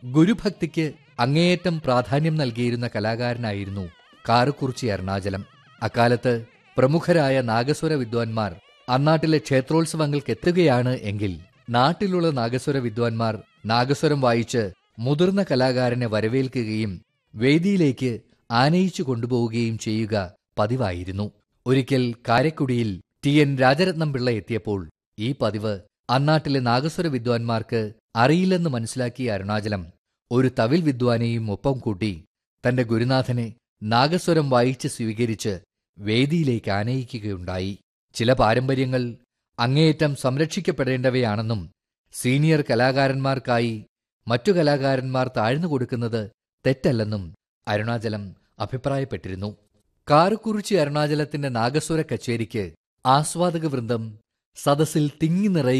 ഗുരുഭക്തിക്ക് അങ്ങേയറ്റം പ്രാധാന്യം നൽകിയിരുന്ന കലാകാരനായിരുന്നു കാറുകുറിച്ചി അരുണാചലം അക്കാലത്ത് പ്രമുഖരായ നാഗസ്വര വിദ്വാൻമാർ അന്നാട്ടിലെ ക്ഷേത്രോത്സവങ്ങൾക്ക് എത്തുകയാണ് എങ്കിൽ നാട്ടിലുള്ള നാഗസ്വര വിദ്വാൻമാർ നാഗസ്വരം വായിച്ച് മുതിർന്ന കലാകാരനെ വരവേൽക്കുകയും വേദിയിലേക്ക് ആനയിച്ചു കൊണ്ടുപോവുകയും ചെയ്യുക പതിവായിരുന്നു ഒരിക്കൽ കാരക്കുടിയിൽ ടി എൻ രാജരത്നം പിള്ള എത്തിയപ്പോൾ ഈ പതിവ് അന്നാട്ടിലെ നാഗസ്വര വിദ്വാൻമാർക്ക് അറിയില്ലെന്ന് മനസ്സിലാക്കിയ അരുണാചലം ഒരു തവിൽ വിദ്വാനെയും ഒപ്പം കൂട്ടി തന്റെ ഗുരുനാഥനെ നാഗസ്വരം വായിച്ച് സ്വീകരിച്ച് വേദിയിലേക്ക് ആനയിക്കുകയുണ്ടായി ചില പാരമ്പര്യങ്ങൾ അങ്ങേയറ്റം സംരക്ഷിക്കപ്പെടേണ്ടവയാണെന്നും സീനിയർ കലാകാരന്മാർക്കായി മറ്റു കലാകാരന്മാർ താഴ്ന്നു കൊടുക്കുന്നത് തെറ്റല്ലെന്നും അരുണാചലം അഭിപ്രായപ്പെട്ടിരുന്നു കാറുകുറിച്ചി അരുണാചലത്തിന്റെ നാഗസ്വര കച്ചേരിക്ക് ആസ്വാദക വൃന്ദം സദസ്സിൽ തിങ്ങി നിറയുക